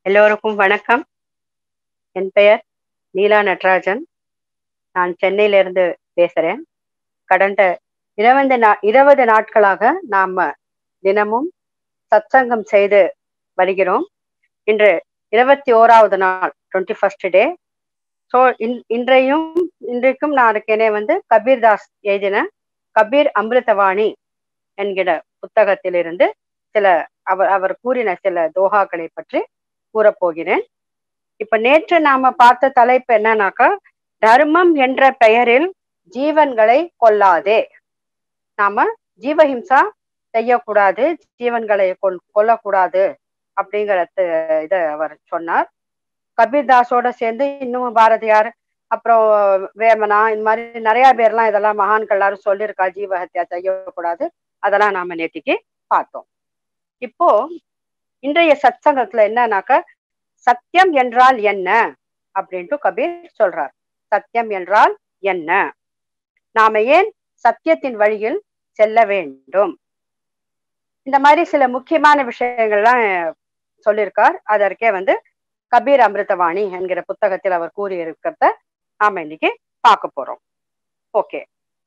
எல்லோருக்கும் வணக்கம் என் பெயர் நீலா நடராஜன் நான் சென்னையிலிருந்து பேசுறேன் கடந்த இருபது நா இருபது நாட்களாக நாம தினமும் சத்சங்கம் செய்து வருகிறோம் இன்று இருபத்தி ஓராவது நாள் டுவெண்ட்டி ஃபர்ஸ்ட் டே ஸோ இன்றையும் இன்றைக்கும் நான் இருக்கேனே வந்து கபீர்தாஸ் எழுதின கபீர் அமிர்தவாணி என்கிற புத்தகத்திலிருந்து சில அவர் அவர் கூறின சில தோகாக்களை பற்றி கூறப்போகிறேன் இப்ப நேற்று நாம பார்த்த தலைப்பு என்னன்னாக்கா தர்மம் என்ற பெயரில் ஜீவன்களை கொல்லாதே நாம ஜீவஹிம்சா செய்யக்கூடாது ஜீவன்களை கொல் கொல்லக்கூடாது அப்படிங்கிற இத அவர் சொன்னார் கபீர்தாஸோட சேர்ந்து இன்னும் பாரதியார் அப்புறம் வேமனா இந்த மாதிரி நிறைய பேர்லாம் இதெல்லாம் மகான்கள் எல்லாரும் சொல்லியிருக்கா ஜீவஹத்யா செய்யக்கூடாது அதெல்லாம் நாம நேற்றுக்கு பார்த்தோம் இப்போ இன்றைய சத்சங்கத்துல என்னன்னாக்க சத்தியம் என்றால் என்ன அப்படின்ட்டு கபீர் சொல்றார் சத்தியம் என்றால் என்ன நாம ஏன் சத்தியத்தின் வழியில் செல்ல வேண்டும் இந்த மாதிரி சில முக்கியமான விஷயங்கள்லாம் சொல்லியிருக்கார் அதற்கே வந்து கபீர் அமிர்தவாணி என்கிற புத்தகத்தில் அவர் கூறியிருக்கிறத நாம இன்னைக்கு பார்க்க போறோம் ஓகே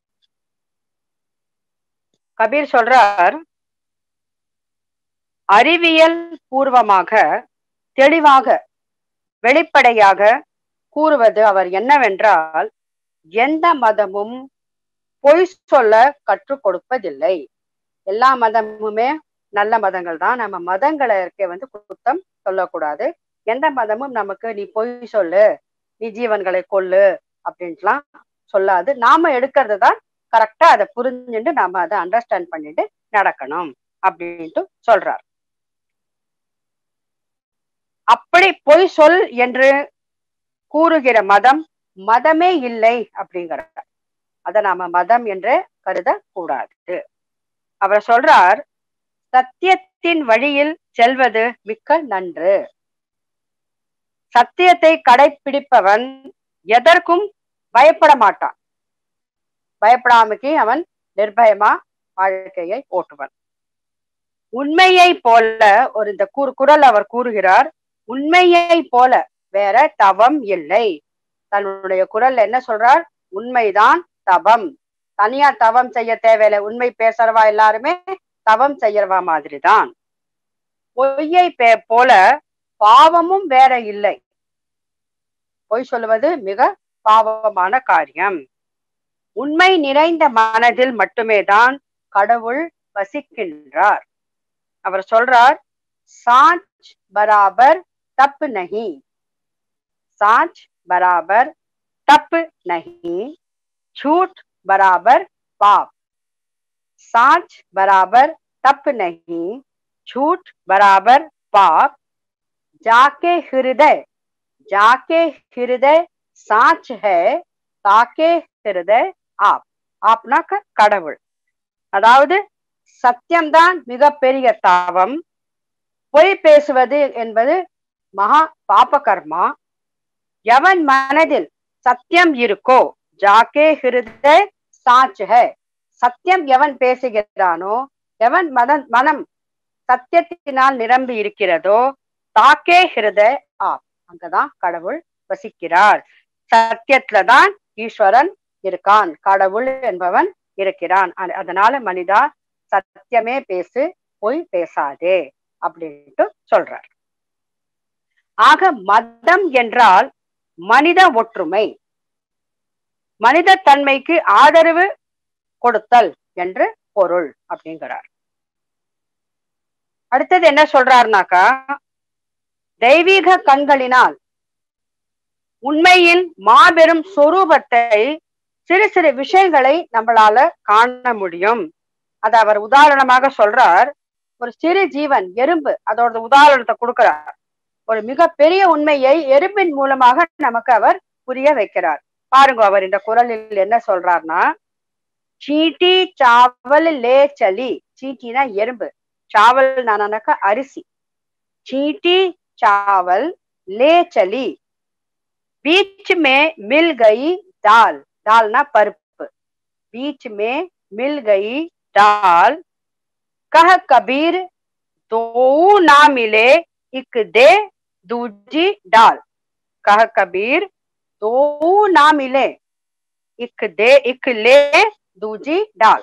கபீர் சொல்றார் அறிவியல் பூர்வமாக தெளிவாக வெளிப்படையாக கூறுவது அவர் என்னவென்றால் எந்த மதமும் பொய் சொல்ல கற்றுக் கொடுப்பதில்லை எல்லா மதமுமே நல்ல மதங்கள் தான் நம்ம மதங்களை இருக்க வந்து குத்தம் சொல்லக்கூடாது எந்த மதமும் நமக்கு நீ பொய் சொல்லு நீ ஜீவன்களை கொல்லு அப்படின்ட்டுலாம் சொல்லாது நாம எடுக்கிறது தான் கரெக்டா அதை புரிஞ்சுட்டு நாம அதை அண்டர்ஸ்டாண்ட் பண்ணிட்டு நடக்கணும் அப்படின்ட்டு சொல்றார் அப்படி பொய் சொல் என்று கூறுகிற மதம் மதமே இல்லை அப்படிங்கிறார் அதை நாம மதம் என்று கருத கூடாது அவர் சொல்றார் சத்தியத்தின் வழியில் செல்வது மிக்க நன்று சத்தியத்தை கடைபிடிப்பவன் எதற்கும் பயப்பட மாட்டான் பயப்படாமக்கு அவன் நிர்பயமா வாழ்க்கையை ஓட்டுவன் உண்மையை போல ஒரு இந்த கூறு குரல் அவர் கூறுகிறார் உண்மையை போல வேற தவம் இல்லை தன்னுடைய குரல் என்ன சொல்றார் உண்மைதான் தவம் தனியா தவம் செய்ய தேவையில்லை உண்மை பேசுறவா எல்லாருமே தவம் செய்யறவா மாதிரிதான் பொய்யை போல பாவமும் வேற இல்லை பொய் சொல்லுவது மிக பாவமான காரியம் உண்மை நிறைந்த மனதில் மட்டுமே தான் கடவுள் வசிக்கின்றார் அவர் சொல்றார் சாச் பராபர் தப்பு நகி சாச் பராபர் தப்பு நகி झूठ बराबर पाप साच बराबर तप नहीं झूठ बराबर पाप जाके हृदय जाके हृदय साच है தாக்கே ஹிருதய ஆப் ஆப்னா கடவுள் அதாவது சத்தியம்தான் மிகப்பெரிய தாவம் பொய் பேசுவது என்பது மகா பாப கர்மா எவன் மனதில் சத்தியம் இருக்கோ ஜாக்கே ஹிருதய சாச் ஹே சத்தியம் எவன் பேசுகிறானோ எவன் மதம் மனம் சத்தியத்தினால் நிரம்பி இருக்கிறதோ தாக்கே ஹிருதய ஆப் அங்கதான் கடவுள் வசிக்கிறார் சத்தியத்துலதான் ஈஸ்வரன் இருக்கான் கடவுள் என்பவன் இருக்கிறான் அதனால மனிதா சத்தியமே பேசு பொய் பேசாதே அப்படின்ட்டு சொல்றார் ஆக மதம் என்றால் மனித ஒற்றுமை மனித தன்மைக்கு ஆதரவு கொடுத்தல் என்று பொருள் அப்படிங்கிறார் அடுத்தது என்ன சொல்றாருனாக்கா தெய்வீக கண்களினால் உண்மையின் மாபெரும் சொரூபத்தை சிறு சிறு விஷயங்களை நம்மளால காண முடியும் அத அவர் உதாரணமாக சொல்றார் ஒரு சிறு ஜீவன் எறும்பு அதோட உதாரணத்தை கொடுக்கிறார் ஒரு மிக பெரிய உண்மையை எறும்பின் மூலமாக நமக்கு அவர் புரிய வைக்கிறார் பாருங்க அவர் இந்த குரலில் என்ன சொல்றாருன்னா சீட்டி சாவல் லே சலி சீட்டினா எறும்பு சாவல் நானாக்கா அரிசி चींटी चावल ले चली बीच में मिल गई दाल दाल ना பருப்பு बीच में मिल गई दाल कह कबीर दो ना मिले इक दे दूजी डाल कह कबीर दो ना मिले इक दे इक ले दूजी डाल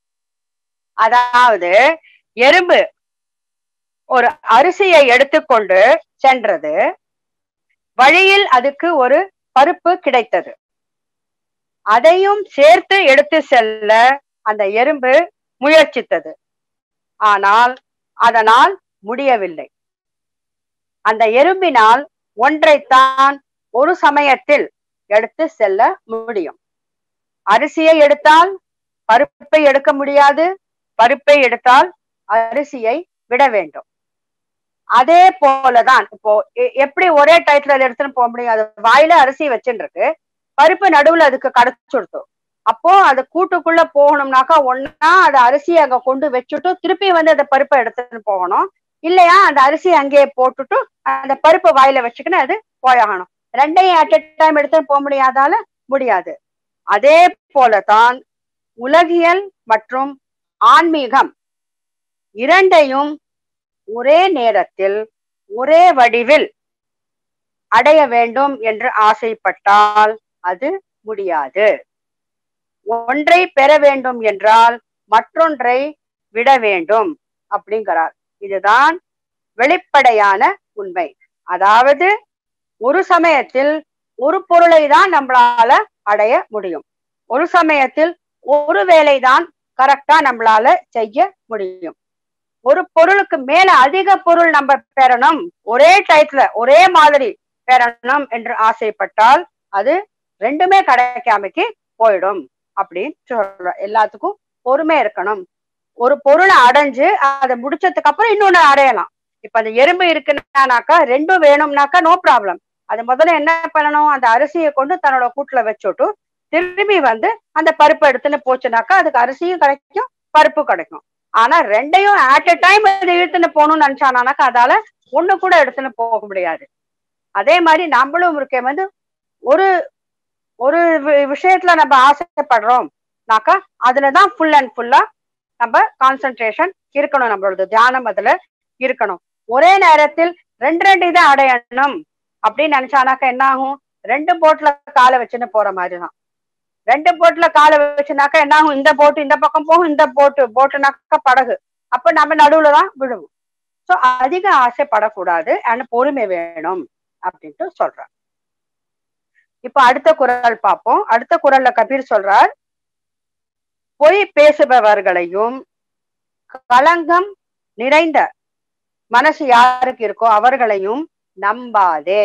அதாவது எறும்பு ஒரு அரிசியை எடுத்துக்கொண்டு சென்றது வழியில் அதுக்கு ஒரு பருப்பு கிடைத்தது அதையும் சேர்த்து எடுத்து செல்ல அந்த எறும்பு முயற்சித்தது ஆனால் அதனால் முடியவில்லை அந்த எறும்பினால் ஒன்றைத்தான் ஒரு சமயத்தில் எடுத்து செல்ல முடியும் அரிசியை எடுத்தால் பருப்பை எடுக்க முடியாது பருப்பை எடுத்தால் அரிசியை விட வேண்டும் அதே போலதான் இப்போ எ- எப்படி ஒரே டயத்துல எடுத்துன்னு போக முடியும் அது வாயில அரிசி வச்சுட்டு இருக்கு பருப்பு நடுவுல அதுக்கு கடைச்சுடுத்தோம் அப்போ அது கூட்டுக்குள்ள போகணும்னாக்கா ஒன்னா அது அரிசியை அங்க கொண்டு வச்சுட்டு திருப்பி வந்து அந்த பருப்பை எடுத்துட்டு போகணும் இல்லையா அந்த அரிசியை அங்கேயே போட்டுட்டு அந்த பருப்பு வாயில வச்சுக்கின்னு அது போயாகணும் ரெண்டையும் அட் டைம் எடுத்துட்டு போக முடியாதால முடியாது அதே போலதான் உலகியல் மற்றும் ஆன்மீகம் இரண்டையும் ஒரே நேரத்தில் ஒரே வடிவில் அடைய வேண்டும் என்று ஆசைப்பட்டால் அது முடியாது ஒன்றை பெற வேண்டும் என்றால் மற்றொன்றை விட வேண்டும் அப்படிங்கிறார் இதுதான் வெளிப்படையான உண்மை அதாவது ஒரு சமயத்தில் ஒரு பொருளை தான் நம்மளால அடைய முடியும் ஒரு சமயத்தில் ஒரு வேலை தான் கரெக்டா நம்மளால செய்ய முடியும் ஒரு பொருளுக்கு மேல அதிக பொருள் நம்ம பெறணும் ஒரே டயத்துல ஒரே மாதிரி பெறணும் என்று ஆசைப்பட்டால் அது ரெண்டுமே கிடைக்காமக்கு போயிடும் அப்படின்னு சொல்ற எல்லாத்துக்கும் பொறுமை இருக்கணும் ஒரு பொருளை அடைஞ்சு அதை முடிச்சதுக்கு அப்புறம் இன்னொன்னு அடையலாம் இப்ப அந்த எறும்பு இருக்குன்னாக்கா ரெண்டும் வேணும்னாக்கா நோ ப்ராப்ளம் அது முதல்ல என்ன பண்ணணும் அந்த அரிசியை கொண்டு தன்னோட கூட்டுல வச்சுட்டு திரும்பி வந்து அந்த பருப்பு எடுத்துன்னு போச்சுனாக்கா அதுக்கு அரிசியும் கிடைக்கும் பருப்பு கிடைக்கும் ஆனா ரெண்டையும் அட் a டைம் இதை இழுத்துன்னு போகணும்னு நினைச்சானாக்கா அதால ஒண்ணு கூட எடுத்துன்னு போக முடியாது அதே மாதிரி நம்மளும் இருக்க வந்து ஒரு ஒரு வி- விஷயத்துல நம்ம ஆசைப்படுறோம்னாக்கா அதுலதான் ஃபுல் அண்ட் ஃபுல்லா நம்ம கான்சென்ட்ரேஷன் இருக்கணும் நம்மளோட தியானம் அதுல இருக்கணும் ஒரே நேரத்தில் ரெண்டு ரெண்டு இதை அடையணும் அப்படின்னு நினைச்சானாக்கா என்ன ஆகும் ரெண்டு போட்ல காலை வச்சுன்னு போற மாதிரிதான் ரெண்டு போட்ல காலை வச்சுனாக்கா என்ன ஆகும் இந்த போட்டு இந்த பக்கம் போகும் இந்த போட்டு போட்டுனாக்கா படகு அப்ப நம்ம நடுவுல தான் விடுவோம் சோ அதிக ஆசைப்படக்கூடாது அண்ட் பொறுமை வேணும் அப்படின்ட்டு சொல்றார் இப்ப அடுத்த குரல் பார்ப்போம் அடுத்த குரல்ல கபீர் சொல்றார் பொய் பேசுபவர்களையும் களங்கம் நிறைந்த மனசு யாருக்கு இருக்கோ அவர்களையும் நம்பாதே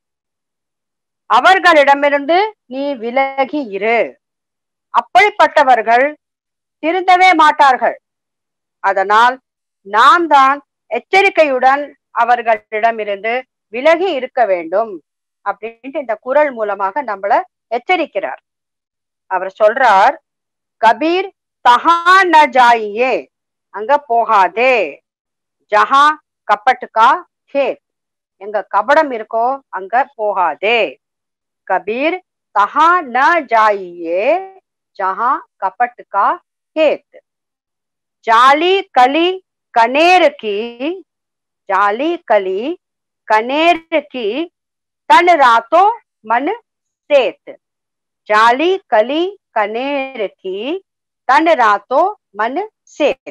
அவர்களிடமிருந்து நீ விலகி இரு அப்படிப்பட்டவர்கள் திருந்தவே மாட்டார்கள் அதனால் நாம் தான் எச்சரிக்கையுடன் அவர்களிடமிருந்து விலகி இருக்க வேண்டும் அப்படின்ட்டு இந்த குரல் மூலமாக நம்மள எச்சரிக்கிறார் அவர் சொல்றார் கபீர் தஹா ந ஜாயியே அங்க போகாதே ஜஹா கப்பட்டுக்கா ஹேத் எங்க கபடம் இருக்கோ அங்க போகாதே கபீர் தஹா ந ஜாயியே ஜஹா கப்பட்டுக்கா ஹேத் ஜாலி கலி கனேர் की जाली कली कनेर की तन रातों मन सेत जाली कली कनेर की தன் ராத்தோ மனு சேத்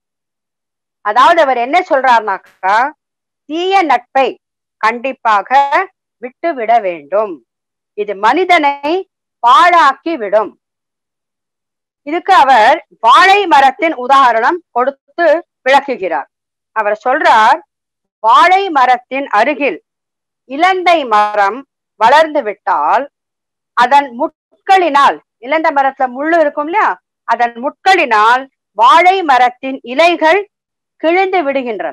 அதாவது அவர் என்ன சொல்றாருனாக்கா தீய நட்பை கண்டிப்பாக விட்டு விட வேண்டும் இது மனிதனை பாழாக்கி விடும் இதுக்கு அவர் வாழை மரத்தின் உதாரணம் கொடுத்து விளக்குகிறார் அவர் சொல்றார் வாழை மரத்தின் அருகில் இலந்தை மரம் வளர்ந்து விட்டால் அதன் முட்களினால் இலந்த மரத்துல முள்ளு இருக்கும் இல்லையா அதன் முட்களினால் வாழை மரத்தின் இலைகள் கிழிந்து விடுகின்றன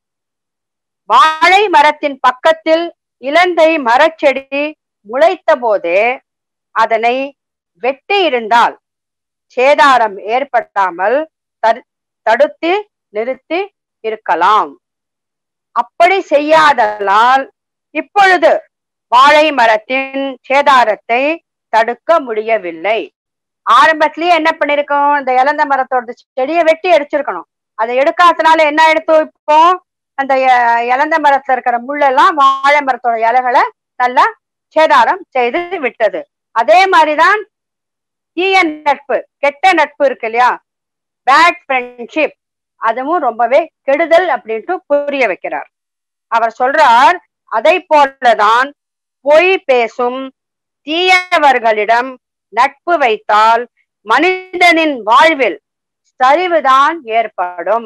வாழை மரத்தின் பக்கத்தில் இலந்தை மரச்செடி முளைத்த போதே அதனை வெட்டி இருந்தால் சேதாரம் ஏற்படாமல் தடுத்து நிறுத்தி இருக்கலாம் அப்படி செய்யாததால் இப்பொழுது வாழை மரத்தின் சேதாரத்தை தடுக்க முடியவில்லை ஆரம்பத்திலேயே என்ன பண்ணிருக்கோம் இந்த இலந்த மரத்தோட செடியை வெட்டி அடிச்சிருக்கணும் அதை எடுக்காதனால என்ன ஆயிடுத்து இப்போ அந்த எ- இலந்த மரத்துல இருக்கிற முள்ளெல்லாம் வாழை மரத்தோட இலைகளை நல்லா சேதாரம் செய்து விட்டது அதே மாதிரிதான் தீய நட்பு கெட்ட நட்பு இருக்கு இல்லையா பேட் ஃப்ரெண்ட்ஷிப் அதுவும் ரொம்பவே கெடுதல் அப்படின்ட்டு புரிய வைக்கிறார் அவர் சொல்றார் அதை போலதான் பொய் பேசும் தீயவர்களிடம் நட்பு வைத்தால் மனிதனின் வாழ்வில் சரிவுதான் ஏற்படும்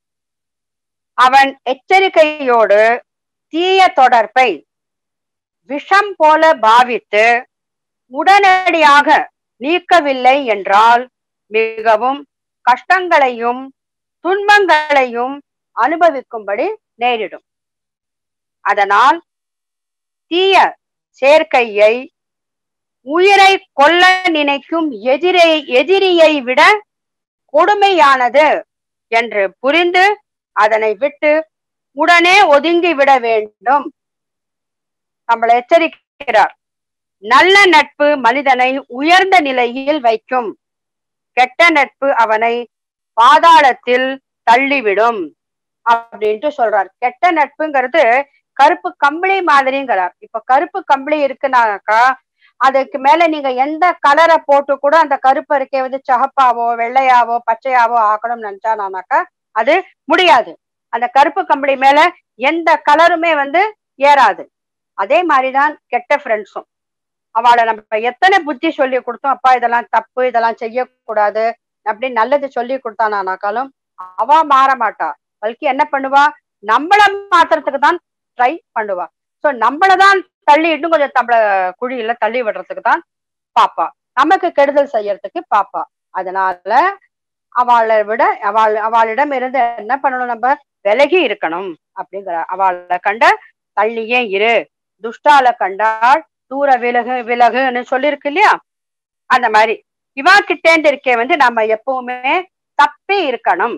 அவன் எச்சரிக்கையோடு தீய தொடர்பை விஷம் போல பாவித்து உடனடியாக நீக்கவில்லை என்றால் மிகவும் கஷ்டங்களையும் துன்பங்களையும் அனுபவிக்கும்படி நேரிடும் அதனால் தீய சேர்க்கையை உயிரை கொல்ல நினைக்கும் எதிரை எதிரியை விட கொடுமையானது என்று புரிந்து அதனை விட்டு உடனே ஒதுங்கி விட வேண்டும் நம்மளை எச்சரிக்கிறார் நல்ல நட்பு மனிதனை உயர்ந்த நிலையில் வைக்கும் கெட்ட நட்பு அவனை பாதாளத்தில் தள்ளிவிடும் அப்படின்ட்டு சொல்றார் கெட்ட நட்புங்கிறது கருப்பு கம்பளி மாதிரிங்கிறார் இப்ப கருப்பு கம்பளி இருக்குனாக்கா அதுக்கு மேல நீங்க எந்த கலரை போட்டு கூட அந்த கருப்பு இருக்கே வந்து சகப்பாவோ வெள்ளையாவோ பச்சையாவோ ஆக்கணும்னு நினைச்சானாக்கா அது முடியாது அந்த கருப்பு கம்பளி மேல எந்த கலருமே வந்து ஏறாது அதே மாதிரிதான் கெட்ட ஃப்ரெண்ட்ஸும் அவளை நம்ம எத்தனை புத்தி சொல்லி கொடுத்தோம் அப்பா இதெல்லாம் தப்பு இதெல்லாம் செய்யக்கூடாது அப்படின்னு நல்லது சொல்லி கொடுத்தானாக்காலும் அவ மாற மாட்டா பல்கி என்ன பண்ணுவா நம்மள மாத்துறதுக்கு தான் ட்ரை பண்ணுவா சோ நம்மளதான் தள்ளி இன்னும் கொஞ்சம் நம்மள குழியில தள்ளி விடுறதுக்கு தான் பாப்பா நமக்கு கெடுதல் செய்யறதுக்கு பாப்பா அதனால அவளை விட அவள் அவளிடம் இருந்து என்ன பண்ணணும் நம்ம விலகி இருக்கணும் அப்படிங்கிற அவளை கண்ட தள்ளியே இரு துஷ்டால கண்டால் தூர விலகு விலகுன்னு சொல்லியிருக்கு இல்லையா அந்த மாதிரி இவா கிட்டேந்து இருக்கே வந்து நம்ம எப்பவுமே தப்பி இருக்கணும்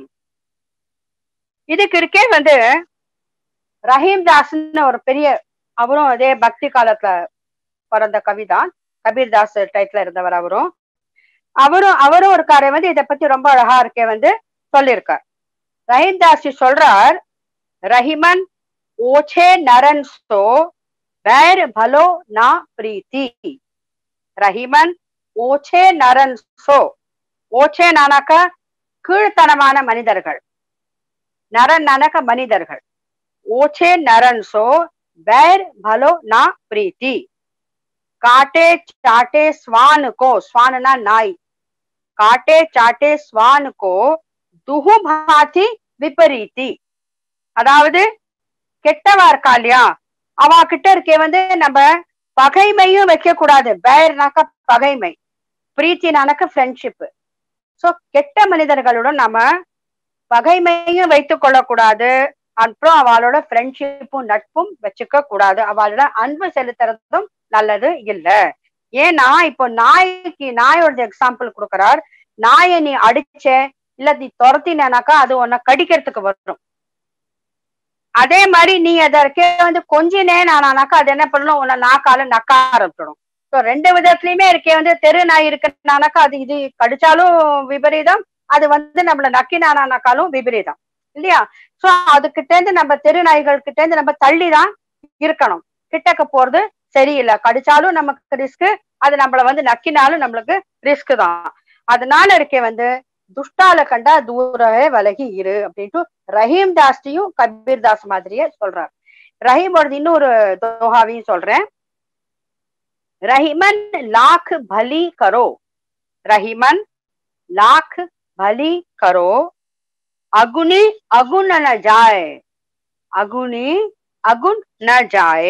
இதுக்கு இருக்கே வந்து ரஹீம் தாஸ்ன்னு ஒரு பெரிய அவரும் அதே பக்தி காலத்துல பிறந்த கவிதான் கபீர் தாஸ் டைப்ல இருந்தவர் அவரும் அவரும் அவரும் ஒரு காரை வந்து இதை பத்தி ரொம்ப அழகா இருக்கே வந்து சொல்லியிருக்கார் ரஹீம் தாஸ் சொல்றார் ரஹிமன் ஓச்சே நரன் சோ வேர் பலோ நா பிரீத்தி ரஹிமன் ஓச்சே நரன் சோ ஓச்சே நானாக்கா கீழ்த்தனமான மனிதர்கள் நரன் நானாக்க மனிதர்கள் ஓச்சே நரன் சோ बैर भलो ना प्रीति काटे चाटे स्वान को स्वान ना नाई काटे चाटे स्वान को துஹு பாதி விபரீதி அதாவது கெட்டவா இருக்கா இல்லையா அவ கிட்ட இருக்கே வந்து நம்ம பகைமையும் வைக்க கூடாது பேர்னாக்க பகைமை பிரீத்தினாக்க ஃப்ரெண்ட்ஷிப் சோ கெட்ட மனிதர்களுடன் நம்ம பகைமையும் வைத்துக் கொள்ளக்கூடாது அப்புறம் அவளோட ஃப்ரெண்ட்ஷிப்பும் நட்பும் வச்சுக்க கூடாது அவளோட அன்பு செலுத்துறதும் நல்லது இல்ல ஏன்னா இப்போ நாய்க்கு நாயோட எக்ஸாம்பிள் கொடுக்கறார் நாயை நீ அடிச்ச இல்ல நீ துரத்தினாக்கா அது உன்னை கடிக்கிறதுக்கு வரும் அதே மாதிரி நீ அதற்கே வந்து கொஞ்சினே நானாக்கா அது என்ன பண்ணணும் உன்னை நாக்கால நக்க ஆரம்பிச்சிடும் ஸோ ரெண்டு விதத்துலயுமே இருக்கே வந்து தெரு நாய் இருக்குனாக்கா அது இது கடிச்சாலும் விபரீதம் அது வந்து நம்மள நக்கினானாக்காலும் விபரீதம் இல்லையா சோ அதுகிட்ட இருந்து நம்ம தெரு நாய்கள் கிட்ட இருந்து நம்ம தள்ளிதான் இருக்கணும் கிட்டக்க போறது சரியில்லை கடிச்சாலும் நமக்கு ரிஸ்க் அது நம்மள வந்து நக்கினாலும் நம்மளுக்கு ரிஸ்க் தான் அதனால இருக்கே வந்து துஷ்டால கண்டா தூரவே விலகி இரு அப்படின்ட்டு ரஹீம் தாஸ்டியும் கபீர் தாஸ் மாதிரியே சொல்றார் ரஹீமோட இன்னொரு தோஹாவையும் சொல்றேன் ரஹிமன் லாக் பலி கரோ ரஹிமன் லாக் பலி கரோ अगुनी अगुन न जाए अगुनी अगुन न जाए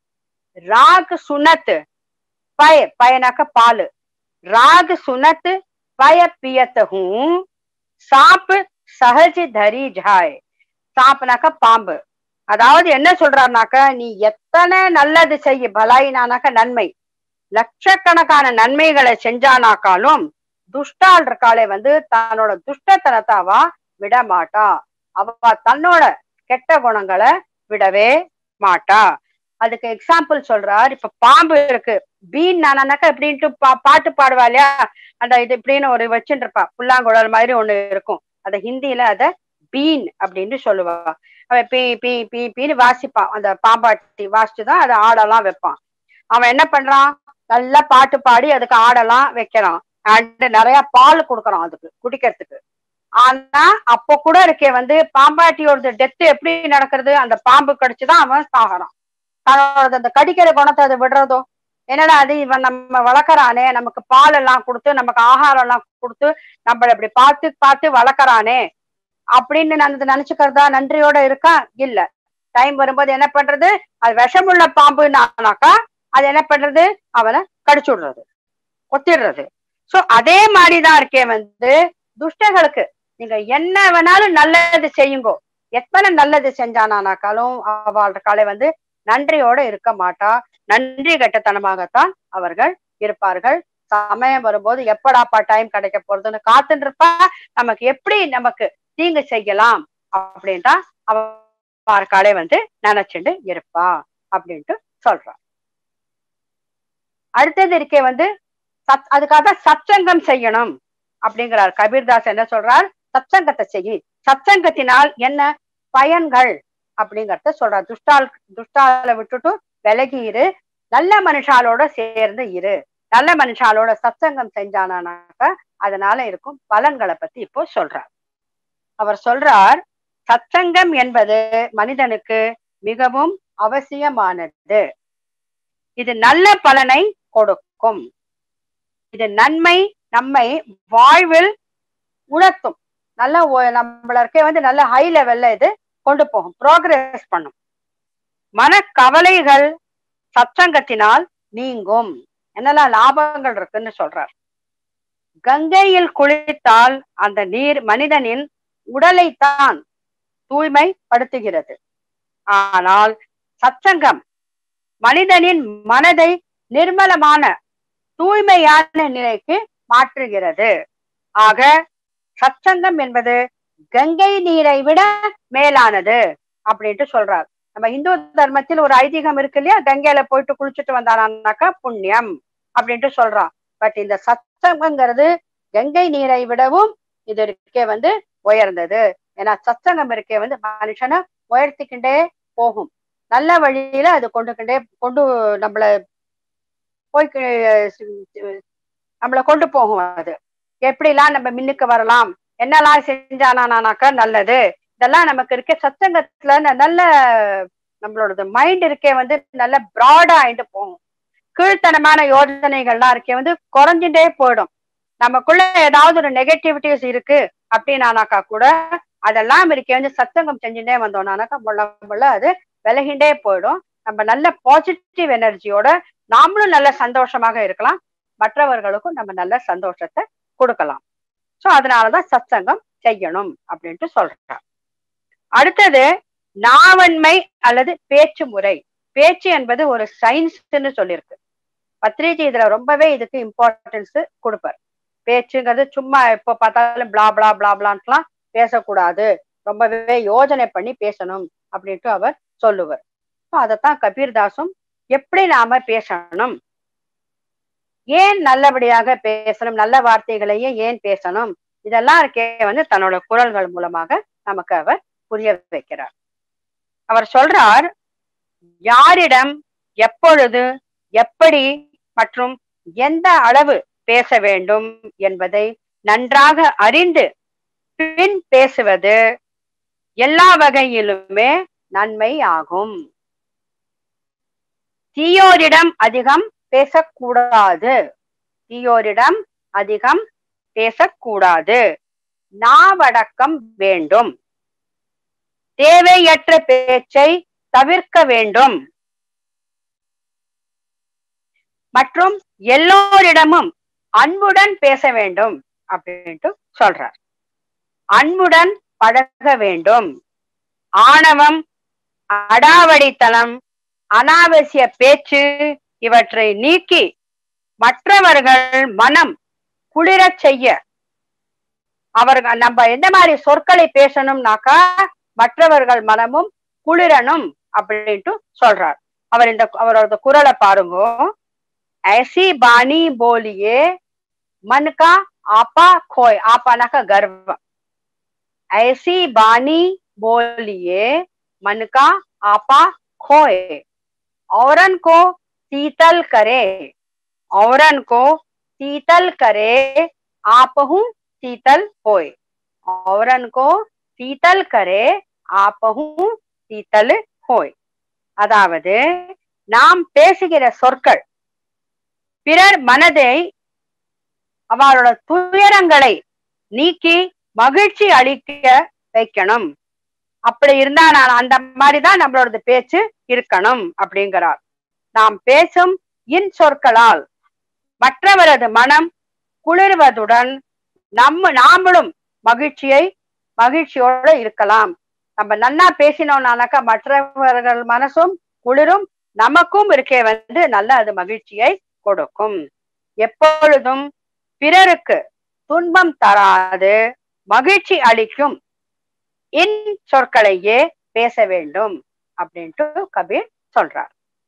राग सुनत पय पयनाक पाल राग सुनत पय पियत हूँ சாப் சஹஜ் தரி ஜாய் சாப்னாக்க பாம்பு அதாவது என்ன சொல்றாருனாக்க நீ எத்தனை நல்லது செய்ய பலாயினானாக்க நன்மை லட்சக்கணக்கான நன்மைகளை செஞ்சானாக்காலும் துஷ்டால் இருக்காளே வந்து தன்னோட துஷ்டத்தனத்தாவா விட மாட்டா அவ தன்னோட கெட்ட குணங்களை விடவே மாட்டா அதுக்கு எக்ஸாம்பிள் சொல்றார் இப்ப பாம்பு இருக்கு பீன் நானாக்கா இப்படின்ட்டு பா பாட்டு பாடுவா இல்லையா அந்த இது இப்படின்னு ஒரு வச்சுட்டு இருப்பா புல்லாங்குழல் மாதிரி ஒண்ணு இருக்கும் அத ஹிந்தியில அத பீன் அப்படின்னு சொல்லுவா அவன் பீ பீ பீ பீன்னு வாசிப்பான் அந்த பாம்பாட்டி வாசிச்சுதான் அதை ஆடெல்லாம் வைப்பான் அவன் என்ன பண்றான் நல்லா பாட்டு பாடி அதுக்கு ஆடெல்லாம் வைக்கிறான் அண்ட் நிறைய பால் கொடுக்கறான் அதுக்கு குடிக்கிறதுக்கு ஆனா அப்ப கூட இருக்கே வந்து பாம்பாட்டியோட டெத் எப்படி நடக்கிறது அந்த பாம்பு கடிச்சுதான் அவன் சாகறான் தன்னோட அந்த கடிக்கிற குணத்தை அது விடுறதோ என்னடா அது இவன் நம்ம வளர்க்கறானே நமக்கு பால் எல்லாம் கொடுத்து நமக்கு ஆகாரம் எல்லாம் கொடுத்து நம்மள இப்படி பார்த்து பார்த்து வளர்க்கறானே அப்படின்னு நான் நினைச்சுக்கிறதா நன்றியோட இருக்கா இல்ல டைம் வரும்போது என்ன பண்றது அது விஷமுள்ள பாம்புனாக்கா அது என்ன பண்றது அவனை கடிச்சு விடுறது கொத்திடுறது சோ அதே மாதிரிதான் இருக்கே வந்து துஷ்டர்களுக்கு நீங்க என்ன வேணாலும் நல்லது செய்யுங்கோ எத்தனை நல்லது செஞ்சானானாக்காலும் அவள் வந்து நன்றியோட இருக்க மாட்டா நன்றி கட்டத்தனமாகத்தான் அவர்கள் இருப்பார்கள் சமயம் வரும்போது எப்படாப்பா டைம் கிடைக்க போறதுன்னு காத்துட்டு இருப்பா நமக்கு எப்படி நமக்கு தீங்கு செய்யலாம் அப்படின்ட்டா அவர்காலே வந்து நினைச்சுட்டு இருப்பா அப்படின்ட்டு சொல்றான் அடுத்தது இருக்கே வந்து சத் அதுக்காக சச்சங்கம் செய்யணும் அப்படிங்கிறார் கபீர்தாஸ் என்ன சொல்றார் சச்சங்கத்தை செய்யி சச்சங்கத்தினால் என்ன பயன்கள் அப்படிங்கறத சொல்றார் துஷ்டால் துஷ்டால விட்டுட்டு விலகி இரு நல்ல மனுஷாலோட சேர்ந்து இரு நல்ல மனுஷாலோட சத்சங்கம் செஞ்சானானாக்க அதனால இருக்கும் பலன்களை பத்தி இப்போ சொல்றார் அவர் சொல்றார் சத்சங்கம் என்பது மனிதனுக்கு மிகவும் அவசியமானது இது நல்ல பலனை கொடுக்கும் இது நன்மை நம்மை வாழ்வில் உணர்த்தும் நல்ல நம்மளருக்கே வந்து நல்ல ஹை லெவல்ல இது கொண்டு போகும் ப்ரோக்ரஸ் பண்ணும் மனக்கவலைகள் சச்சங்கத்தினால் நீங்கும் என்னெல்லாம் லாபங்கள் இருக்குன்னு சொல்றார் கங்கையில் குளித்தால் அந்த நீர் மனிதனின் உடலைத்தான் தூய்மைப்படுத்துகிறது ஆனால் சச்சங்கம் மனிதனின் மனதை நிர்மலமான தூய்மையான நிலைக்கு மாற்றுகிறது ஆக சச்சங்கம் என்பது கங்கை நீரை விட மேலானது அப்படின்ட்டு சொல்றார் நம்ம இந்து தர்மத்தில் ஒரு ஐதீகம் இருக்கு இல்லையா கங்கையில போயிட்டு குளிச்சுட்டு வந்தானாக்கா புண்ணியம் அப்படின்ட்டு சொல்றான் பட் இந்த சச்சங்கங்கிறது கங்கை நீரை விடவும் இது இருக்கே வந்து உயர்ந்தது ஏன்னா சச்சங்கம் இருக்கே வந்து மனுஷனை உயர்த்திக்கிண்டே போகும் நல்ல வழியில அது கொண்டுக்கிண்டே கொண்டு நம்மள போய் நம்மளை கொண்டு போகும் அது எப்படிலாம் நம்ம மின்னுக்கு வரலாம் என்னெல்லாம் செஞ்சானானாக்கா நல்லது இதெல்லாம் நமக்கு இருக்க சச்சங்கத்துல நல்ல நம்மளோட மைண்ட் இருக்கே வந்து நல்ல ப்ராடா ஆயிட்டு போகும் கீழ்த்தனமான யோஜனைகள்லாம் இருக்கே வந்து குறைஞ்சுட்டே போயிடும் நமக்குள்ள ஏதாவது ஒரு நெகட்டிவிட்டிஸ் இருக்கு அப்படின்னானாக்கா கூட அதெல்லாம் இருக்கே வந்து சத்தங்கம் செஞ்சுட்டே வந்தோம்னாக்கா முள்ள முள்ள அது விலகிண்டே போயிடும் நம்ம நல்ல பாசிட்டிவ் எனர்ஜியோட நாமளும் நல்ல சந்தோஷமாக இருக்கலாம் மற்றவர்களுக்கும் நம்ம நல்ல சந்தோஷத்தை கொடுக்கலாம் சோ அதனாலதான் சத்சங்கம் செய்யணும் அப்படின்ட்டு சொல்றார் அடுத்தது நாவன்மை அல்லது பேச்சு முறை பேச்சு என்பது ஒரு சயின்ஸ்ன்னு சொல்லியிருக்கு பத்ரிஜி இதுல ரொம்பவே இதுக்கு இம்பார்ட்டன்ஸ் கொடுப்பார் பேச்சுங்கிறது சும்மா எப்போ பார்த்தாலும் பிளா பிளா பிளா பிளான்லாம் பேசக்கூடாது ரொம்பவே யோஜனை பண்ணி பேசணும் அப்படின்ட்டு அவர் சொல்லுவார் அதைத்தான் கபீர்தாசும் எப்படி நாம பேசணும் ஏன் நல்லபடியாக பேசணும் நல்ல வார்த்தைகளையே ஏன் பேசணும் இதெல்லாம் இருக்கே வந்து தன்னோட குரல்கள் மூலமாக நமக்கு அவர் புரிய வைக்கிறார் அவர் சொல்றார் யாரிடம் எப்பொழுது எப்படி மற்றும் எந்த அளவு பேச வேண்டும் என்பதை நன்றாக அறிந்து பின் பேசுவது எல்லா வகையிலுமே நன்மை ஆகும் தீயோரிடம் அதிகம் பேசக்கூடாது தீயோரிடம் அதிகம் பேசக்கூடாது நாவடக்கம் வேண்டும் தேவையற்ற பேச்சை தவிர்க்க வேண்டும் மற்றும் எல்லோரிடமும் அன்புடன் பேச வேண்டும் அப்படின்ட்டு சொல்றார் அன்புடன் பழக வேண்டும் ஆணவம் அடாவடித்தனம் அனாவசிய பேச்சு இவற்றை நீக்கி மற்றவர்கள் மனம் குளிரச் செய்ய அவர்கள் நம்ம எந்த மாதிரி சொற்களை பேசணும்னாக்கா மற்றவர்கள் மனமும் குளிரணும் அப்படின்ட்டு சொல்றார் அவர் இந்த அவரோட குரலை பாருங்க ஐசி பாணி போலியே மன் கா ஆப்பா கோய் ஆப்பானாக்கா கர்வம் ऐसी बानी बोलिए मन का आपा खोए औरन को शीतल करे औरन को शीतल करे आप हूँ शीतल होए औरन को शीतल करे आप हूँ शीतल होय அதாவது நாம் பேசுகிற சொற்கள் பிறர் மனதை அவரோட துயரங்களை நீக்கி மகிழ்ச்சி அளிக்க வைக்கணும் அப்படி இருந்தா நான் அந்த மாதிரிதான் நம்மளோட பேச்சு இருக்கணும் அப்படிங்கிறார் நாம் பேசும் இன் சொற்களால் மற்றவரது மனம் குளிர்வதுடன் நம்ம நாமளும் மகிழ்ச்சியை மகிழ்ச்சியோட இருக்கலாம் நம்ம நன்னா பேசினோம்னாக்கா மற்றவர்கள் மனசும் குளிரும் நமக்கும் இருக்கே வந்து நல்ல அது மகிழ்ச்சியை கொடுக்கும் எப்பொழுதும் பிறருக்கு துன்பம் தராது மகிழ்ச்சி அளிக்கும் இன் சொற்களையே பேச வேண்டும் அப்படின்ட்டு கபீர் சொல்றார்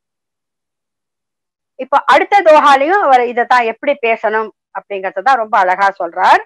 இப்ப அடுத்த தோஹாலையும் அவர் இதைத்தான் எப்படி பேசணும் அப்படிங்கறதான் ரொம்ப அழகா சொல்றார்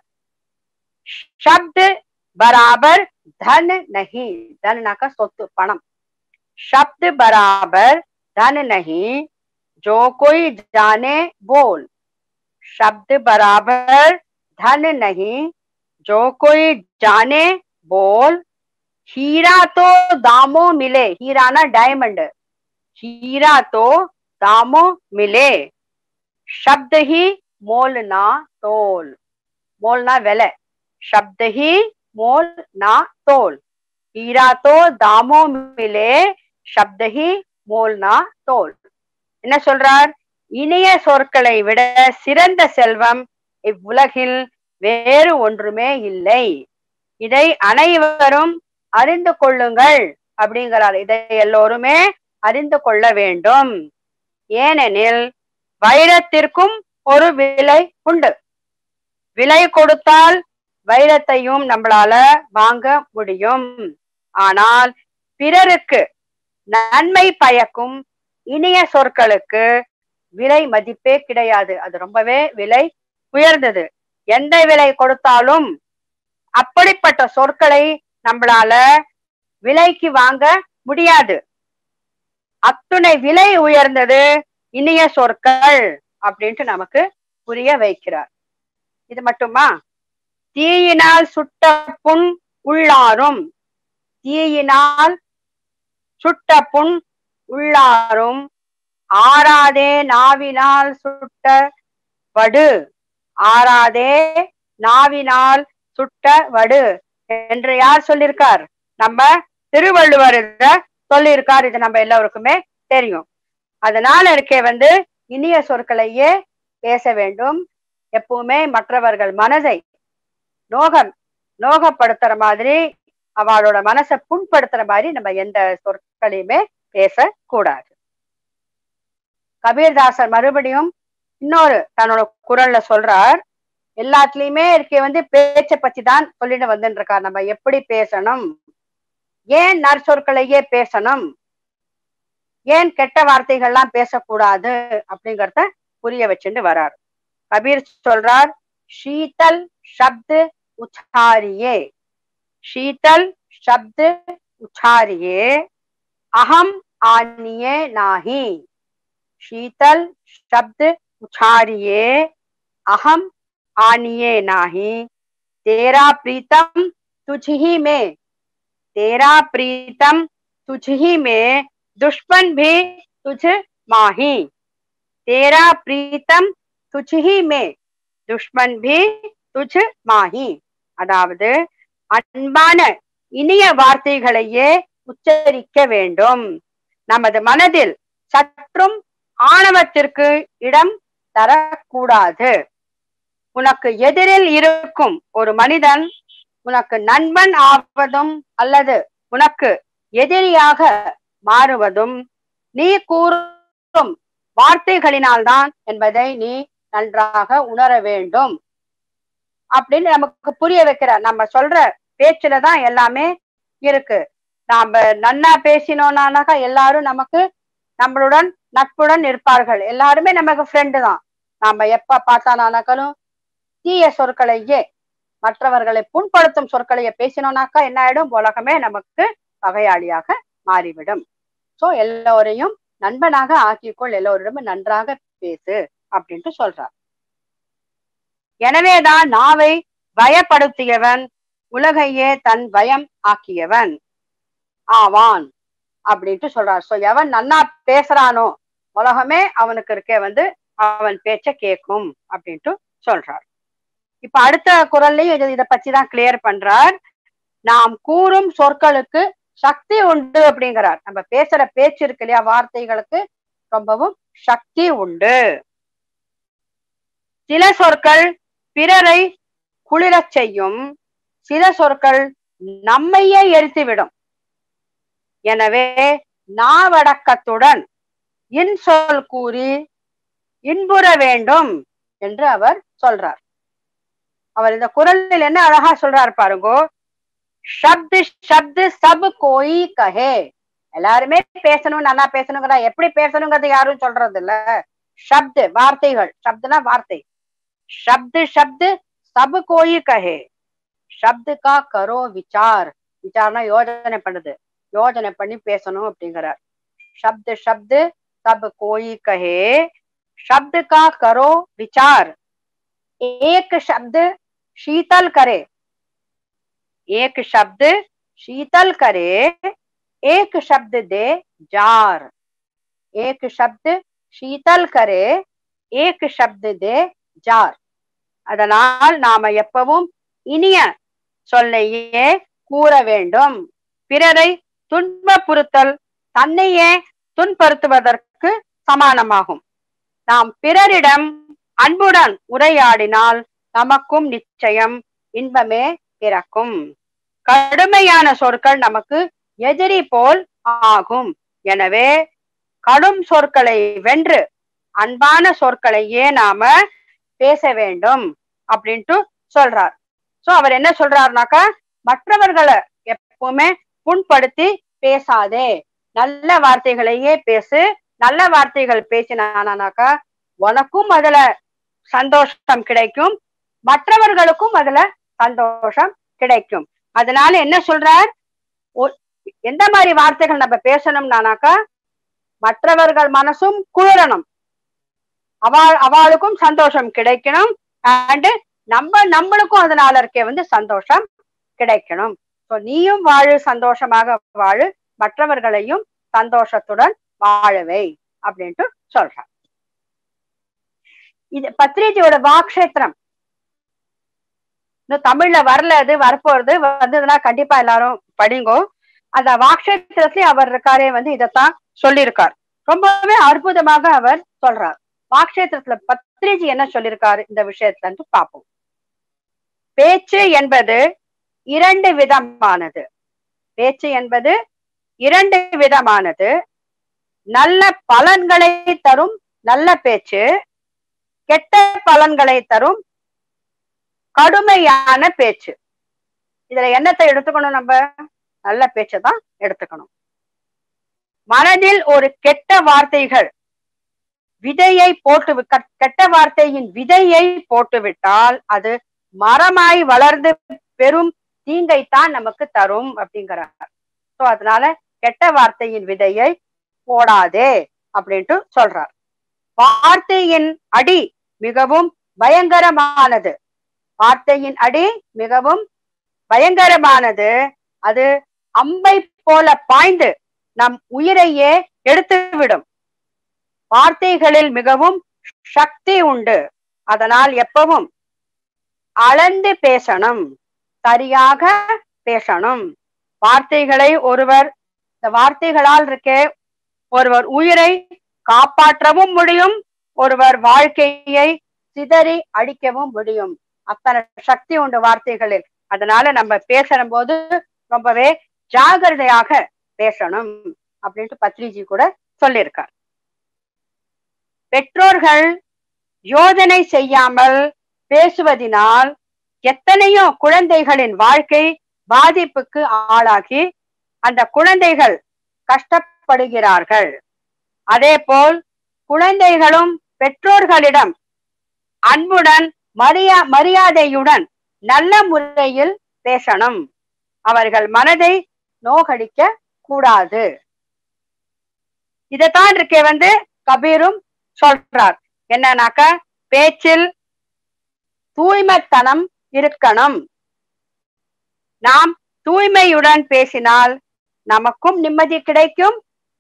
ஷப்து பராபர் தன் நஹி தன்னாக்கா சொத்து பணம் शब्द बराबर धन नहीं जो कोई जाने बोल शब्द बराबर धन नहीं जो कोई जाने बोल हीरा तो दामो मिले हीरा ना डायमंड हीरा तो दामो मिले शब्द ही मोल ना तोल मोल ना वेले शब्द ही मोल ना तोल हीरा तो दामो मिले சப்தஹி மோல்னா தோல் என்ன சொல்றார் இனிய சொற்களை விட சிறந்த செல்வம் இவ்வுலகில் வேறு ஒன்றுமே இல்லை இதை அனைவரும் அறிந்து கொள்ளுங்கள் அப்படிங்கிறார் இதை எல்லோருமே அறிந்து கொள்ள வேண்டும் ஏனெனில் வைரத்திற்கும் ஒரு விலை உண்டு விலை கொடுத்தால் வைரத்தையும் நம்மளால வாங்க முடியும் ஆனால் பிறருக்கு நன்மை பயக்கும் இனிய சொற்களுக்கு விலை மதிப்பே கிடையாது அது ரொம்பவே விலை உயர்ந்தது எந்த விலை கொடுத்தாலும் அப்படிப்பட்ட சொற்களை நம்மளால விலைக்கு வாங்க முடியாது அத்துணை விலை உயர்ந்தது இனிய சொற்கள் அப்படின்ட்டு நமக்கு புரிய வைக்கிறார் இது மட்டுமா தீயினால் சுட்ட புண் உள்ளாரும் தீயினால் சுட்ட புண் உள்ளாரும் ஆறாதே நாவினால் சுட்ட வடு ஆறாதே நாவினால் சுட்ட வடு என்று யார் சொல்லியிருக்கார் நம்ம திருவள்ளுவர் இத சொல்லியிருக்கார் இது நம்ம எல்லாருக்குமே தெரியும் அதனால இருக்கே வந்து இனிய சொற்களையே பேச வேண்டும் எப்பவுமே மற்றவர்கள் மனதை நோகம் நோகப்படுத்துற மாதிரி அவளோட மனசை புண்படுத்துற மாதிரி நம்ம எந்த சொற்களையுமே பேசக்கூடாது கபீர்தாசர் மறுபடியும் இன்னொரு தன்னோட குரல்ல சொல்றார் எல்லாத்துலயுமே இருக்க வந்து பேச்சை பத்தி தான் சொல்லிட்டு வந்துட்டு இருக்கார் நம்ம எப்படி பேசணும் ஏன் நற்சொற்களையே பேசணும் ஏன் கெட்ட வார்த்தைகள்லாம் பேசக்கூடாது அப்படிங்கறத புரிய வச்சுட்டு வரார் கபீர் சொல்றார் ஷீதல் शब्द उच्चारिए शीतल शब्द उच्चारिए अहम आनिए नाही शीतल शब्द उच्चारिए अहम आनिए नाही तेरा प्रीतम तुझ ही में तेरा प्रीतम तुझ ही में दुश्मन भी तुझ माही तेरा प्रीतम तुझ ही में துஷ்மன் பி துஜ் மாஹி அதாவது அன்பான இனிய வார்த்தைகளையே உச்சரிக்க வேண்டும் நமது மனதில் சற்றும் ஆணவத்திற்கு இடம் தரக்கூடாது உனக்கு எதிரில் இருக்கும் ஒரு மனிதன் உனக்கு நண்பன் ஆவதும் அல்லது உனக்கு எதிரியாக மாறுவதும் நீ கூறும் வார்த்தைகளினால்தான் என்பதை நீ நன்றாக உணர வேண்டும் அப்படின்னு நமக்கு புரிய வைக்கிறார் நம்ம சொல்ற பேச்சுலதான் எல்லாமே இருக்கு நாம நன்னா பேசினோம்னாக்கா எல்லாரும் நமக்கு நம்மளுடன் நட்புடன் இருப்பார்கள் எல்லாருமே நமக்கு ஃப்ரெண்டு தான் நாம எப்ப பார்த்தானானாக்களும் தீய சொற்களையே மற்றவர்களை புண்படுத்தும் சொற்களைய பேசினோம்னாக்கா என்ன ஆயிடும் உலகமே நமக்கு பகையாளியாக மாறிவிடும் சோ எல்லோரையும் நண்பனாக ஆக்கிக்கொள் எல்லோரிடமும் நன்றாக பேசு அப்படின்ட்டு சொல்றார் எனவேதான் நாவை பயப்படுத்தியவன் உலகையே தன் பயம் ஆக்கியவன் ஆவான் அப்படின்ட்டு சொல்றார் சோ எவன் நன்னா பேசுறானோ உலகமே அவனுக்கு இருக்கே வந்து அவன் பேச்ச கேட்கும் அப்படின்ட்டு சொல்றார் இப்ப அடுத்த குரல்லையும் இது இதை பத்தி தான் கிளியர் பண்றார் நாம் கூறும் சொற்களுக்கு சக்தி உண்டு அப்படிங்கிறார் நம்ம பேசுற பேச்சு இருக்கு இல்லையா வார்த்தைகளுக்கு ரொம்பவும் சக்தி உண்டு சில சொற்கள் பிறரை குளிரச் செய்யும் சில சொற்கள் நம்மையே எரித்துவிடும் எனவே நாவடக்கத்துடன் இன்சொல் கூறி இன்புற வேண்டும் என்று அவர் சொல்றார் அவர் இந்த குரலில் என்ன அழகா சொல்றார் பாருங்கோ ஷப்து ஷப்து சப் கோயி கஹே எல்லாருமே பேசணும் நல்லா பேசணுங்கிறா எப்படி பேசணுங்கிறது யாரும் சொல்றது இல்ல ஷப்து வார்த்தைகள் ஷப்துனா வார்த்தை ஷப்து ஷப்து சப் கோயி கஹே ஷப்து கா கரோ விசார் விசார்னா யோஜனை பண்ணுது யோஜனை பண்ணி பேசணும் அப்படிங்கிறார் शब्द शब्द सब कोई कहे शब्द का करो विचार एक शब्द शीतल करे एक शब्द शीतल करे एक शब्द दे जार एक शब्द शीतल करे एक शब्द दे जार அதனால் நாம எப்பவும் இனிய சொல்லையே கூற வேண்டும் பிறரை துன்பப்புறுத்தல் தன்னையே துன்புறுத்துவதற்கு சமானமாகும் நாம் பிறரிடம் அன்புடன் உரையாடினால் நமக்கும் நிச்சயம் இன்பமே பிறக்கும் கடுமையான சொற்கள் நமக்கு எதிரி போல் ஆகும் எனவே கடும் சொற்களை வென்று அன்பான சொற்களையே நாம பேச வேண்டும் அப்படின்ட்டு சொல்றார் சோ அவர் என்ன சொல்றாருனாக்கா மற்றவர்களை எப்பவுமே புண்படுத்தி பேசாதே நல்ல வார்த்தைகளையே பேசு நல்ல வார்த்தைகள் பேசினானாக்கா உனக்கும் அதுல சந்தோஷம் கிடைக்கும் மற்றவர்களுக்கும் அதுல சந்தோஷம் கிடைக்கும் அதனால என்ன சொல்றார் எந்த மாதிரி வார்த்தைகள் நம்ம பேசணும்னானாக்கா மற்றவர்கள் மனசும் குளிரணும் அவள் அவளுக்கும் சந்தோஷம் கிடைக்கணும் அண்ட் நம்ம நம்மளுக்கும் அதனால இருக்க வந்து சந்தோஷம் கிடைக்கணும் ஸோ நீயும் வாழு சந்தோஷமாக வாழு மற்றவர்களையும் சந்தோஷத்துடன் வாழவை அப்படின்ட்டு சொல்றார் இது பத்ரிஜியோட வாக்ஷேத்திரம் இன்னும் தமிழ்ல வரல அது வரப்போறது வந்ததுன்னா கண்டிப்பா எல்லாரும் படிங்கோ அந்த வாக்ஷேத்திரத்திலே அவர் இருக்காரே வந்து இதைத்தான் சொல்லியிருக்கார் ரொம்பவே அற்புதமாக அவர் சொல்றார் வாக்ஷேத்திரத்துல பத்ரிஜி என்ன சொல்லியிருக்காரு இந்த விஷயத்துல பார்ப்போம் பேச்சு என்பது இரண்டு விதமானது பேச்சு என்பது இரண்டு விதமானது நல்ல பலன்களை தரும் நல்ல பேச்சு கெட்ட பலன்களை தரும் கடுமையான பேச்சு இதுல என்னத்தை எடுத்துக்கணும் நம்ம நல்ல பேச்சை தான் எடுத்துக்கணும் மனதில் ஒரு கெட்ட வார்த்தைகள் விதையை போட்டு கெட்ட வார்த்தையின் விதையை போட்டுவிட்டால் அது மரமாய் வளர்ந்து பெரும் தீங்கைத்தான் நமக்கு தரும் அப்படிங்கிறார் சோ அதனால கெட்ட வார்த்தையின் விதையை போடாதே அப்படின்ட்டு சொல்றார் வார்த்தையின் அடி மிகவும் பயங்கரமானது வார்த்தையின் அடி மிகவும் பயங்கரமானது அது அம்பை போல பாய்ந்து நம் உயிரையே எடுத்துவிடும் வார்த்தைகளில் மிகவும் சக்தி உண்டு அதனால் எப்பவும் அளந்து பேசணும் சரியாக பேசணும் வார்த்தைகளை ஒருவர் இந்த வார்த்தைகளால் இருக்கே ஒருவர் உயிரை காப்பாற்றவும் முடியும் ஒருவர் வாழ்க்கையை சிதறி அடிக்கவும் முடியும் அத்தனை சக்தி உண்டு வார்த்தைகளில் அதனால நம்ம பேசுற போது ரொம்பவே ஜாகிரதையாக பேசணும் அப்படின்ட்டு பத்ரிஜி கூட சொல்லியிருக்கார் பெற்றோர்கள் யோஜனை செய்யாமல் பேசுவதினால் எத்தனையோ குழந்தைகளின் வாழ்க்கை பாதிப்புக்கு ஆளாகி அந்த குழந்தைகள் கஷ்டப்படுகிறார்கள் அதே போல் குழந்தைகளும் பெற்றோர்களிடம் அன்புடன் மரியா மரியாதையுடன் நல்ல முறையில் பேசணும் அவர்கள் மனதை நோகடிக்க கூடாது இதைத்தான் இருக்க வந்து கபீரும் சொல்றார் என்னன்னாக்க பேச்சில் தூய்மைத்தனம் இருக்கணும் நாம் தூய்மையுடன் பேசினால் நமக்கும் நிம்மதி கிடைக்கும்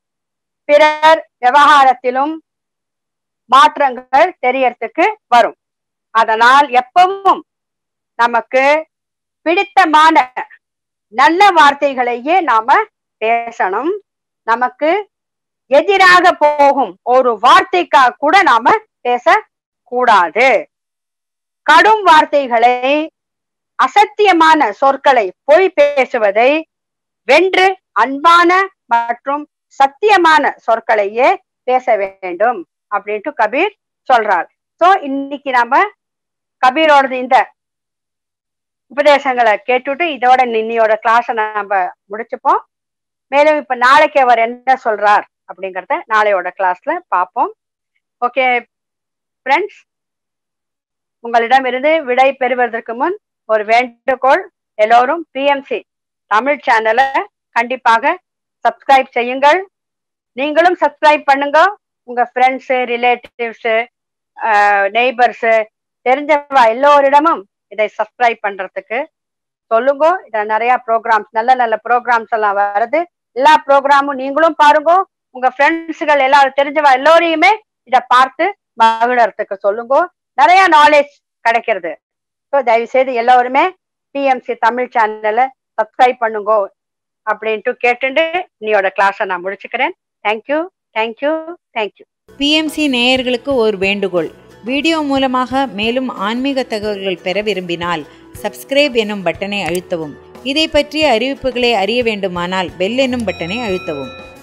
பிறர் விவகாரத்திலும் மாற்றங்கள் தெரியறதுக்கு வரும் அதனால் எப்பவும் நமக்கு பிடித்தமான நல்ல வார்த்தைகளையே நாம பேசணும் நமக்கு எதிராக போகும் ஒரு வார்த்தைக்காக கூட நாம பேச கூடாது கடும் வார்த்தைகளை அசத்தியமான சொற்களை பொய் பேசுவதை வென்று அன்பான மற்றும் சத்தியமான சொற்களையே பேச வேண்டும் அப்படின்ட்டு கபீர் சொல்றார் சோ இன்னைக்கு நாம கபீரோடது இந்த உபதேசங்களை கேட்டுட்டு இதோட இன்னியோட கிளாஸ நம்ம முடிச்சுப்போம் மேலும் இப்ப நாளைக்கு அவர் என்ன சொல்றார் அப்படிங்கறத நாளையோட கிளாஸ்ல பார்ப்போம் ஓகே ஃப்ரெண்ட்ஸ் உங்களிடம் இருந்து விடை பெறுவதற்கு முன் ஒரு வேண்டுகோள் எல்லோரும் பிஎம்சி தமிழ் சேனலை கண்டிப்பாக சப்ஸ்கிரைப் செய்யுங்கள் நீங்களும் சப்ஸ்கிரைப் பண்ணுங்க உங்க ஃப்ரெண்ட்ஸு ரிலேட்டிவ்ஸு நெய்பர்ஸு தெரிஞ்சவா எல்லோரிடமும் இதை சப்ஸ்கிரைப் பண்றதுக்கு சொல்லுங்க இத நிறைய ப்ரோக்ராம்ஸ் நல்ல நல்ல ப்ரோக்ராம்ஸ் எல்லாம் வருது எல்லா ப்ரோக்ராமும் நீங்களும் பாருங்க உங்க ஃப்ரெண்ட்ஸுகள் எல்லாரும் தெரிஞ்சவா எல்லோரையுமே இத பார்த்து மகிழறதுக்கு சொல்லுங்க நிறைய நாலேஜ் கிடைக்கிறது ஸோ தயவு செய்து எல்லோருமே பிஎம்சி தமிழ் சேனலை சப்ஸ்கிரைப் பண்ணுங்க அப்படின்ட்டு கேட்டுண்டு இன்னையோட கிளாஸை நான் முடிச்சுக்கிறேன் தேங்க்யூ தேங்க்யூ தேங்க்யூ பிஎம்சி நேயர்களுக்கு ஒரு வேண்டுகோள் வீடியோ மூலமாக மேலும் ஆன்மீக தகவல்கள் பெற விரும்பினால் சப்ஸ்கிரைப் எனும் பட்டனை அழுத்தவும் இதை பற்றிய அறிவிப்புகளை அறிய வேண்டுமானால் பெல் எனும் பட்டனை அழுத்தவும்